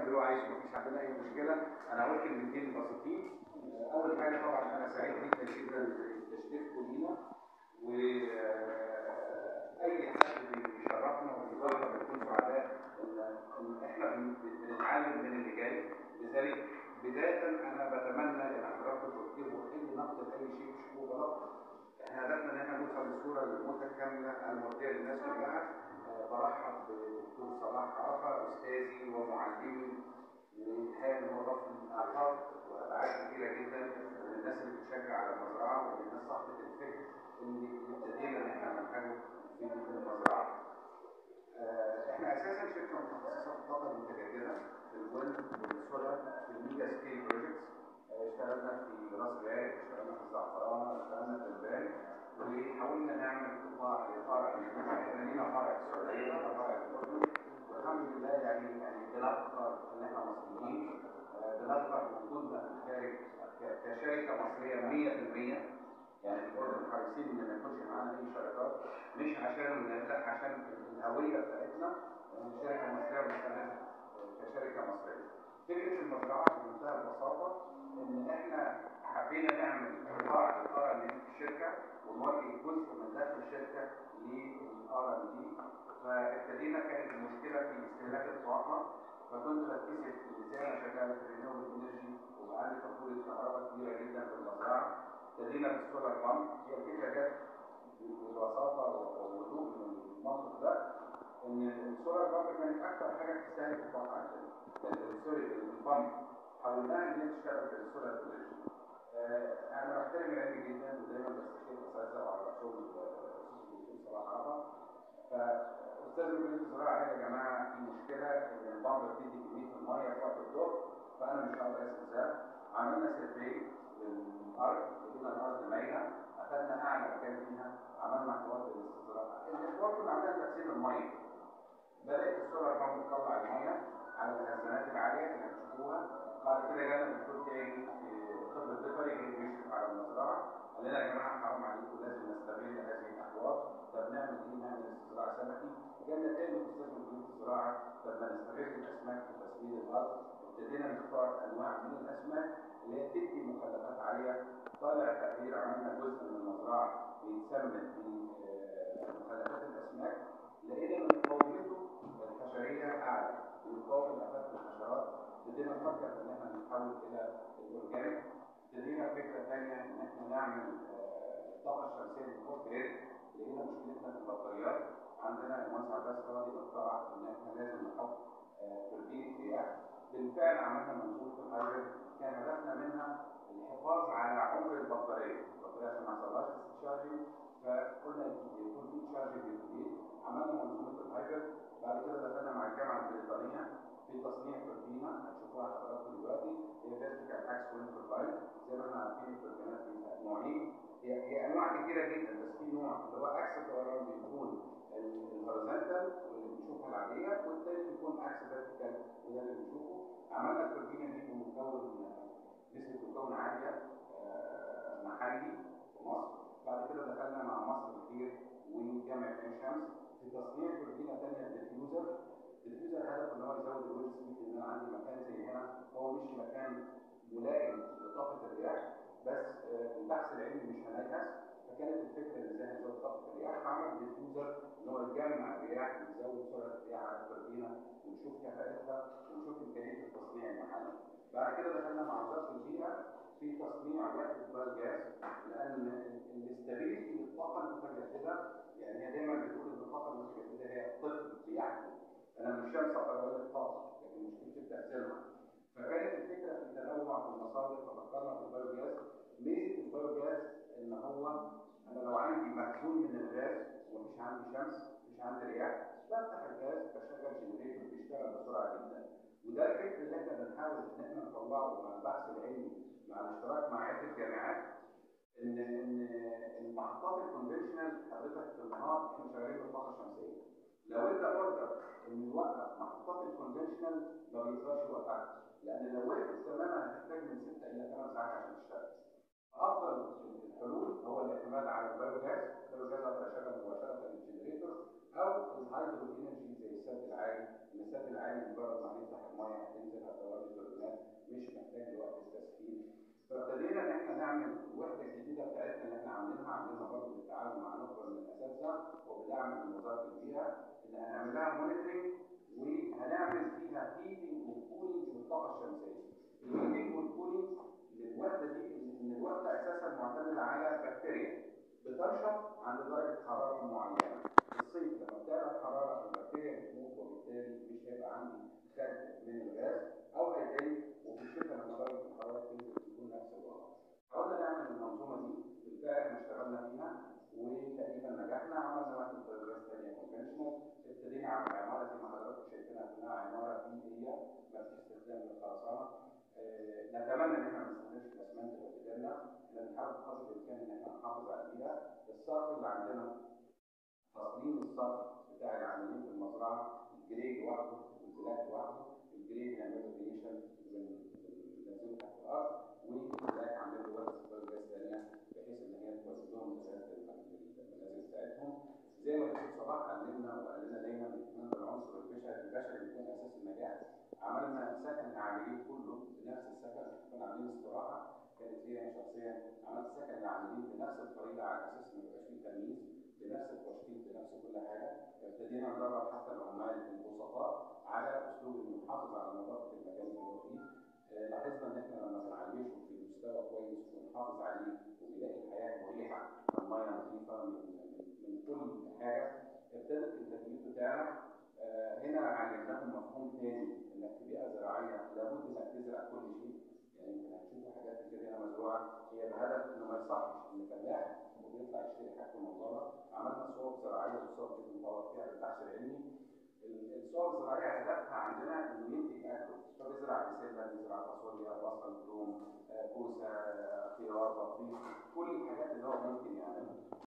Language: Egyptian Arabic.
تعملوا عايز مفيش عندنا اي مشكله انا هقول كلمتين بسيطين آه، اول حاجه طبعا انا سعيد جدا جدا بتشريفكم لينا و آه، اي حد بيشرفنا وبيزورنا بنكون سعداء ان إن احنا بن- بنتعلم من اللي جاي لذلك بدايه انا بتمنى ان حضراتكم تكتبوا اي نقد لاي شيء تشوفوه غلط احنا هدفنا ان احنا نوصل للصوره المتكامله المرضيه للناس كلها آه، برحب بدكتور صلاح عرفه استاذي ومعلمي والحقيقه ان هو ضاف افاق وابعاد كبيره جدا من الناس اللي بتشجع على المزرعه ومن الناس صاحبه الفكر اللي ابتدينا ان احنا ننتجه في المزرعه. آه، احنا اساسا شركه متخصصه في الطاقه المتجدده في الويند والسولار في الميجا سكيل بروجكتس اشتغلنا في راس غارب اشتغلنا في الزعفرانه اشتغلنا في البان وحاولنا نعمل قطاع لفرع احنا لينا فرع في السعوديه لينا فرع في الاردن والحمد لله يعني يعني بنفخر ان احنا مصريين آه، بنفخر بوجودنا في الخارج ك- كشركه مصريه 100% يعني في الاردن حريصين ان ما يكونش معانا اي شركات مش عشان لا عشان الهويه بتاعتنا ان الشركه مصريه ونستمر كشركه مصريه. فكره المزرعه بمنتهى البساطه ان احنا حبينا نعمل قطاع للار ان في الشركه ونوجه جزء من دخل الشركه للار ان دي فابتدينا كانت المشكله في استهلاك الطاقه فكنت بتكسف ازاي انا شغال في رينيوبل انرجي وبقى عندي فاتوره كهرباء كبيره جدا في المزرعه ابتدينا بالسولار بامب هي الفكره جت ببساطه ووضوح من المنطق ده ان السولار بامب كانت اكثر حاجه بتستهلك الطاقه عندنا ال- سوري البامب حولناها ان هي تشتغل بالسولار انرجي آه، انا بحترم العلم جدا ودايما بستشير اساتذه وعلى راسهم الدكتور صلاح عطا فاستاذ كليه الزراعه قال يا جماعه في مشكله ان البامب بتدي كميه الميه في وقت الظهر فانا مش هقدر اسال ده عملنا سيرفي للارض لقينا الارض مايله اخذنا اعلى مكان فيها عملنا حوار للاستزراع الحوار كنا عاملين تقسيم الميه بدات السولار بامب تطلع الميه على الخزانات العاليه اللي هتشوفوها بعد كده جانا الدكتور تاني في الطب البيطري جاي بيشرف على المزرعه قال لنا يا جماعه حرام عليكم لازم نستغل هذه الاحواض طب نعمل ايه؟ نعمل استزراع سمكي جانا تاني استاذ من كليه الزراعه طب ما نستغل الاسماك في تسميد الارض ابتدينا نختار انواع من الاسماك اللي هي بتدي مخلفات عاليه طالع تقرير عملنا جزء من المزرعه بيتسمن بمخلفات الاسماك لقينا ان مقاومته الحشريه اعلى ويقاوم افات الحشرات ابتدينا نفكر ان احنا نتحول الى الاورجانيك ابتدينا فكره ثانيه ان احنا نعمل آه، الطاقه الشمسيه بالكوف جريد لقينا مشكلتنا في البطاريات عندنا المهندس عباس راضي اقترح ان احنا لازم نحط آه، توربين رياح بالفعل عملنا منظومه الهايبرد كان هدفنا منها الحفاظ على عمر البطاريه البطاريه عشان ما يحصلهاش تشارجنج فقلنا يكون في تشارجنج جديد عملنا منظومه الهايبرد بعد كده دخلنا مع الجامعه البريطانيه في تصنيع توربينه هتشوفوها حضراتكم دلوقتي هي فيرتيكال اكس ويند توربين زي ما احنا عارفين التوربينات دي نوعين هي هي انواع كتيره جدا بس في نوع اللي هو اكس دوران بيكون الهوريزونتال واللي بنشوفها العاديه والتاني بيكون اكس فيرتيكال وده اللي بنشوفه عملنا التوربينه دي بمكون نسبه مكون عاليه آه، محلي في مصر بعد كده دخلنا مع مصر كتير وجامعه عين شمس في تصنيع توربينه ثانيه الديفيوزر الديفيوزر هدفه ان هو يزود الويند سبيد ان انا عندي مكان زي هنا هو مش مكان ملائم لطاقه الرياح بس آه، البحث العلمي مش هنجهز فكانت الفكره ان ازاي نزود طاقه الرياح فعمل ديفيوزر ان هو يجمع الرياح ويزود سرعه الرياح على التوربينه ونشوف كفاءتها ونشوف امكانيه التصنيع المحلي بعد كده دخلنا مع وزاره البيئه في تصنيع وحده بايوجاز لان الاستابيليتي للطاقه المتجدده يعني هي دايما بتقول ان الطاقه المتجدده هي طفل بيحمل انا من الشمس اقدر اقول لك طاقه لكن مشكلتي في تاثيرها فكانت الفكره في التنوع في المصادر ففكرنا في البايوجاز ميزه البايوجاز ان هو انا لو عندي مخزون من الغاز ومفيش عندي شمس مفيش عندي رياح بفتح الغاز بشغل جنريتور بيشتغل بسرعه جدا وده الفكر اللي احنا بنحاول ان احنا نطلعه مع البحث العلمي مع الاشتراك مع عده جامعات ان ان المحطات الكونفشنال حضرتك في النهار احنا شغالين بالطاقه الشمسيه لو انت اوردر ان يوقف محطات الكونفشنال ما بيقدرش يوقفها لان لو وقفت تماما هتحتاج من 6 الى 8 ساعات عشان تشتغل افضل الحلول هو الاعتماد على البايوجاز البايوجاز اقدر اشغل مباشره الجنريتور او الهايدرو انرجي زي السد العالي ان السد العالي مجرد ما هنفتح الميه هتنزل هتدور التوربينات مش محتاج لوقت التسخين فابتدينا ان احنا نعمل الوحده الجديده بتاعتنا اللي احنا عاملينها عاملينها برضه بالتعاون مع نخبه من الاساتذه وبدعم من وزاره البيئه ان هنعمل لها مونيتورنج وهنعمل فيها هيتنج وكولينج بالطاقه الشمسيه. الهيتنج والكولينج للوحده دي ان الوحده اساسا معتمده على بكتيريا بتنشط عند درجه حراره معينه. الصيف لما بتعلى الحراره البكتيريا بتموت وبالتالي مش هيبقى عندي خارج من الغاز او هيتم وفي الشتاء لما درجه الحراره تنزل تكون نفس الوضع. حاولنا نعمل المنظومه دي بالفعل احنا اشتغلنا فيها وتقريبا نجحنا عملنا واحده غاز ثانيه كونفشنال ابتدينا على عماره زي ما حضراتكم شايفينها كلها عماره بيئيه ما فيش استخدام للخرسانه آه، نتمنى ان احنا ما نستخدمش الاسمنت اللي قدامنا احنا بنحاول بقدر الامكان ان احنا نحافظ على البيئه الصرف اللي عندنا تصميم الصرف بتاع العاملين في المزرعه الجريد لوحده والبلاك لوحده الجريد بنعمله ريليشن بننزله تحت الارض والبلاك عامل له وقت استقبال غاز ثانيه بحيث ان هي تولد لهم غاز المنازل بتاعتهم زي ما الدكتور صلاح علمنا وقال لنا دايما ان العنصر البشري البشري بيكون اساس النجاح عملنا سكن العاملين كله بنفس السكن كنا عاملين استراحه كانت ليا انا شخصيا عملت سكن العاملين بنفس الطريقه على اساس ما يبقاش فيه تمييز بنفس التشطيب بنفس كل حاجه ابتدينا ندرب حتى العمال البسطاء على اسلوب انه يحافظ على نظافه المكان اللي هو فيه آه، لاحظنا ان احنا لما بنعيشه في مستوى كويس ونحافظ عليه وبيلاقي الحياه مريحه الميه نظيفه من, من, من كل حاجه ابتدت انتاجيته تعلى آه، هنا علمناهم مفهوم تاني انك في بيئه زراعيه لابد انك تزرع كل شيء يعني يمكن هتشوفوا حاجات كتير هنا مزروعه هي بهدف انه ما يصحش ان فلاح وبيطلع يشتري حاجته من بره عملنا صور زراعيه وصور دي بنطور فيها بالبحث العلمي الصور الزراعيه هدفها عندنا انه ينتج اكل فبيزرع بسله بيزرع فاصوليا بصل ثوم آه، كوسه آه، خيار بطيخ كل الحاجات اللي هو ممكن يعملها